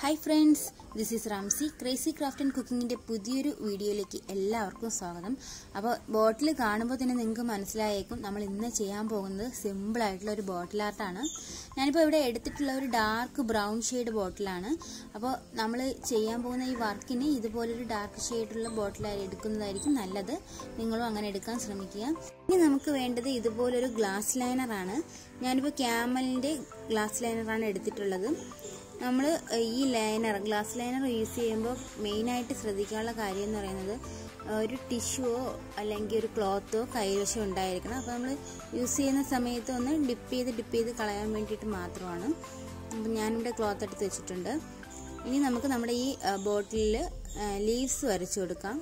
hi friends this is Ramsy crazy craft and കുക്കിങ്ങിൻ്റെ പുതിയൊരു വീഡിയോയിലേക്ക് എല്ലാവർക്കും സ്വാഗതം അപ്പോൾ ബോട്ടിൽ കാണുമ്പോൾ തന്നെ നിങ്ങൾക്ക് മനസ്സിലായേക്കും നമ്മൾ ഇന്ന് ചെയ്യാൻ പോകുന്നത് സിമ്പിൾ ആയിട്ടുള്ള ഒരു ബോട്ടിൽ ആർട്ടാണ് ഞാനിപ്പോൾ ഇവിടെ എടുത്തിട്ടുള്ള ഒരു ഡാർക്ക് ബ്രൗൺ ഷെയ്ഡ് ബോട്ടിലാണ് അപ്പോൾ നമ്മൾ ചെയ്യാൻ പോകുന്ന ഈ വർക്കിന് ഇതുപോലൊരു ഡാർക്ക് ഷെയ്ഡുള്ള ബോട്ടിലായി എടുക്കുന്നതായിരിക്കും നല്ലത് നിങ്ങളും അങ്ങനെ എടുക്കാൻ ശ്രമിക്കുക ഇനി നമുക്ക് വേണ്ടത് ഇതുപോലൊരു ഗ്ലാസ് ലൈനറാണ് ഞാനിപ്പോൾ ക്യാമലിൻ്റെ ഗ്ലാസ് ലൈനറാണ് എടുത്തിട്ടുള്ളത് നമ്മൾ ഈ ലൈനർ ഗ്ലാസ് ലൈനർ യൂസ് ചെയ്യുമ്പോൾ മെയിനായിട്ട് ശ്രദ്ധിക്കാനുള്ള കാര്യം എന്ന് പറയുന്നത് ഒരു ടിഷ്യൂവോ അല്ലെങ്കിൽ ഒരു ക്ലോത്തോ കൈവശം ഉണ്ടായിരിക്കണം അപ്പോൾ നമ്മൾ യൂസ് ചെയ്യുന്ന സമയത്ത് ഒന്ന് ഡിപ്പ് ചെയ്ത് ഡിപ്പ് ചെയ്ത് കളയാൻ വേണ്ടിയിട്ട് മാത്രമാണ് അപ്പം ഞാനിവിടെ ക്ലോത്ത് എടുത്ത് വെച്ചിട്ടുണ്ട് ഇനി നമുക്ക് നമ്മുടെ ഈ ബോട്ടിലിൽ ലീവ്സ് വരച്ചു കൊടുക്കാം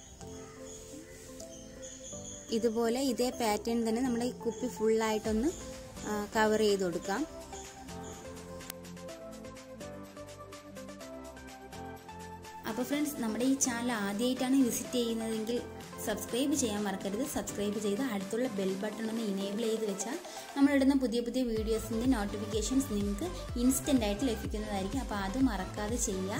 ഇതുപോലെ ഇതേ പാറ്റേൺ തന്നെ നമ്മുടെ ഈ കുപ്പി ഫുള്ളായിട്ടൊന്ന് കവർ ചെയ്ത് കൊടുക്കാം അപ്പോൾ ഫ്രണ്ട്സ് നമ്മുടെ ഈ ചാനൽ ആദ്യമായിട്ടാണ് വിസിറ്റ് ചെയ്യുന്നതെങ്കിൽ സബ്സ്ക്രൈബ് ചെയ്യാൻ മറക്കരുത് സബ്സ്ക്രൈബ് ചെയ്ത് അടുത്തുള്ള ബെൽ ബട്ടൺ ഒന്ന് ഇനേബിൾ ചെയ്ത് വെച്ചാൽ നമ്മളിടുന്ന പുതിയ പുതിയ വീഡിയോസിൻ്റെ നോട്ടിഫിക്കേഷൻസ് നിങ്ങൾക്ക് ഇൻസ്റ്റൻ്റ് ആയിട്ട് ലഭിക്കുന്നതായിരിക്കും അപ്പോൾ അത് മറക്കാതെ ചെയ്യുക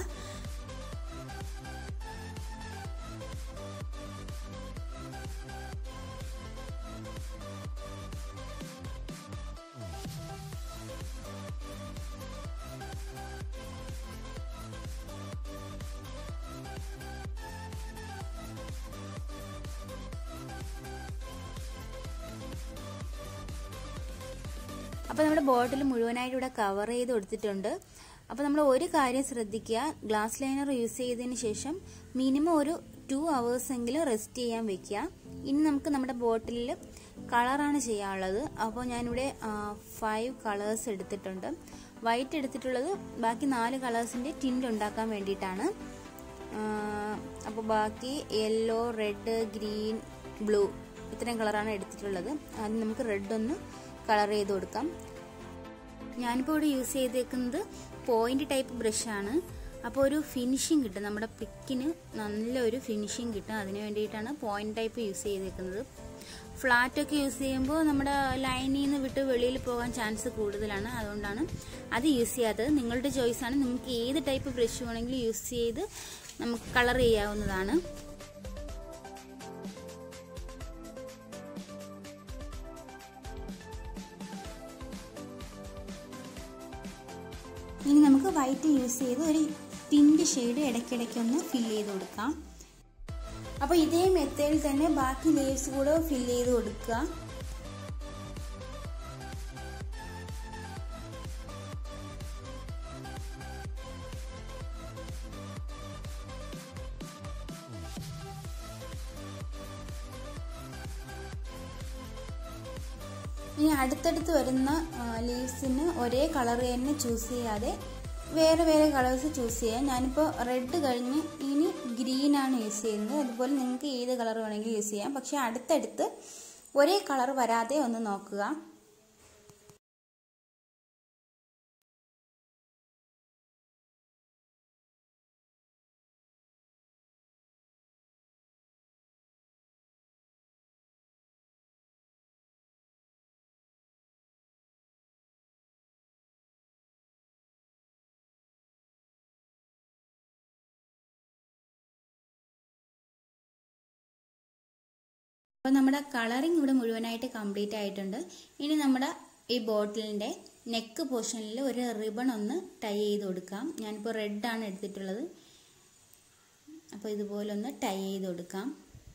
അപ്പോൾ നമ്മുടെ ബോട്ടിൽ മുഴുവനായിട്ട് ഇവിടെ കവർ ചെയ്ത് കൊടുത്തിട്ടുണ്ട് അപ്പോൾ നമ്മൾ ഒരു കാര്യം ശ്രദ്ധിക്കുക ഗ്ലാസ് ലൈനർ യൂസ് ചെയ്തതിന് ശേഷം മിനിമം ഒരു ടു അവേഴ്സ് എങ്കിലും റെസ്റ്റ് ചെയ്യാൻ വെക്കുക ഇനി നമുക്ക് നമ്മുടെ ബോട്ടിലിൽ കളറാണ് ചെയ്യാനുള്ളത് അപ്പോൾ ഞാനിവിടെ ഫൈവ് കളേഴ്സ് എടുത്തിട്ടുണ്ട് വൈറ്റ് എടുത്തിട്ടുള്ളത് ബാക്കി നാല് കളേഴ്സിൻ്റെ ടിൻ്റ് ഉണ്ടാക്കാൻ വേണ്ടിയിട്ടാണ് അപ്പോൾ ബാക്കി യെല്ലോ റെഡ് ഗ്രീൻ ബ്ലൂ ഇത്രയും കളറാണ് എടുത്തിട്ടുള്ളത് അത് നമുക്ക് റെഡ് ഒന്ന് കളർ ചെയ്ത് കൊടുക്കാം ഞാനിപ്പോൾ ഇവിടെ യൂസ് ചെയ്തേക്കുന്നത് പോയിന്റ് ടൈപ്പ് ബ്രഷാണ് അപ്പോൾ ഒരു ഫിനിഷിങ് കിട്ടും നമ്മുടെ പിക്കിന് നല്ലൊരു ഫിനിഷിങ് കിട്ടും അതിന് വേണ്ടിയിട്ടാണ് പോയിന്റ് ടൈപ്പ് യൂസ് ചെയ്തേക്കുന്നത് ഫ്ലാറ്റൊക്കെ യൂസ് ചെയ്യുമ്പോൾ നമ്മുടെ ലൈനിൽ നിന്ന് വിട്ട് വെളിയിൽ പോകാൻ ചാൻസ് കൂടുതലാണ് അതുകൊണ്ടാണ് അത് യൂസ് ചെയ്യാത്തത് നിങ്ങളുടെ ചോയ്സാണ് നിങ്ങൾക്ക് ഏത് ടൈപ്പ് ബ്രഷ് വേണമെങ്കിലും യൂസ് ചെയ്ത് നമുക്ക് കളർ ചെയ്യാവുന്നതാണ് ഇനി നമുക്ക് വൈറ്റ് യൂസ് ചെയ്ത് ഒരു പിങ്ക് ഷെയ്ഡ് ഇടയ്ക്കിടയ്ക്ക് ഒന്ന് ഫില്ല് ചെയ്ത് കൊടുക്കാം അപ്പോൾ ഇതേ മെത്തേഡിൽ തന്നെ ബാക്കി ലേയേഴ്സ് കൂടെ ഫില്ല് ചെയ്ത് കൊടുക്കുക ഇനി അടുത്തടുത്ത് വരുന്ന ലീവ്സിന് ഒരേ കളർ തന്നെ ചൂസ് ചെയ്യാതെ വേറെ വേറെ കളേഴ്സ് ചൂസ് ചെയ്യാം ഞാനിപ്പോൾ റെഡ് കഴിഞ്ഞ് ഇനി ഗ്രീൻ ആണ് യൂസ് ചെയ്യുന്നത് അതുപോലെ നിങ്ങൾക്ക് ഏത് കളർ വേണമെങ്കിലും യൂസ് ചെയ്യാം പക്ഷേ അടുത്തടുത്ത് ഒരേ കളർ വരാതെ ഒന്ന് നോക്കുക അപ്പോൾ നമ്മുടെ കളറിങ് ഇവിടെ മുഴുവനായിട്ട് കംപ്ലീറ്റ് ആയിട്ടുണ്ട് ഇനി നമ്മുടെ ഈ ബോട്ടിലിൻ്റെ നെക്ക് പോർഷനിൽ ഒരു റിബൺ ഒന്ന് ടൈ ചെയ്ത് കൊടുക്കാം ഞാനിപ്പോൾ റെഡാണ് എടുത്തിട്ടുള്ളത് അപ്പോൾ ഇതുപോലെ ഒന്ന് ടൈ ചെയ്ത് കൊടുക്കാം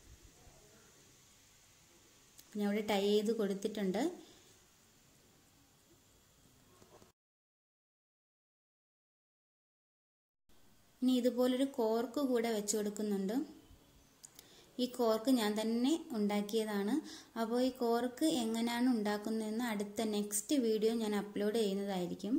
ഞാൻ ഇവിടെ ടൈ ചെയ്ത് കൊടുത്തിട്ടുണ്ട് ഇനി ഇതുപോലൊരു കോർക്ക് കൂടെ വെച്ച് കൊടുക്കുന്നുണ്ട് ഈ കോർക്ക് ഞാൻ തന്നെ ഉണ്ടാക്കിയതാണ് അപ്പോൾ ഈ കോർക്ക് എങ്ങനെയാണ് ഉണ്ടാക്കുന്നതെന്ന് അടുത്ത നെക്സ്റ്റ് വീഡിയോ ഞാൻ അപ്ലോഡ് ചെയ്യുന്നതായിരിക്കും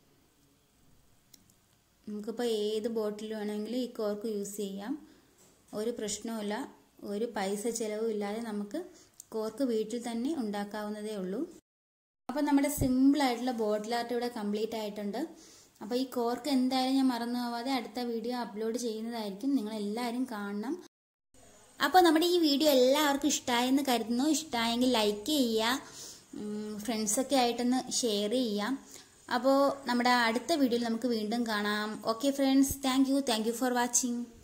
നമുക്കിപ്പോൾ ഏത് ബോട്ടിൽ വേണമെങ്കിലും ഈ കോർക്ക് യൂസ് ചെയ്യാം ഒരു പ്രശ്നവുമില്ല ഒരു പൈസ ചിലവും ഇല്ലാതെ നമുക്ക് കോർക്ക് വീട്ടിൽ തന്നെ ഉണ്ടാക്കാവുന്നതേ ഉള്ളൂ അപ്പോൾ നമ്മുടെ സിമ്പിൾ ആയിട്ടുള്ള ബോട്ടിൽ ആർട്ട് ഇവിടെ കംപ്ലീറ്റ് ആയിട്ടുണ്ട് അപ്പോൾ ഈ കോർക്ക് എന്തായാലും ഞാൻ മറന്നു പോവാതെ അടുത്ത വീഡിയോ അപ്ലോഡ് ചെയ്യുന്നതായിരിക്കും നിങ്ങൾ എല്ലാവരും കാണണം അപ്പോൾ നമ്മുടെ ഈ വീഡിയോ എല്ലാവർക്കും ഇഷ്ടമായെന്ന് കരുതുന്നു ഇഷ്ടമായെങ്കിൽ ലൈക്ക് ചെയ്യുക ഫ്രണ്ട്സൊക്കെ ആയിട്ടൊന്ന് ഷെയർ ചെയ്യാം അപ്പോൾ നമ്മുടെ അടുത്ത വീഡിയോയിൽ നമുക്ക് വീണ്ടും കാണാം okay friends thank you thank you for watching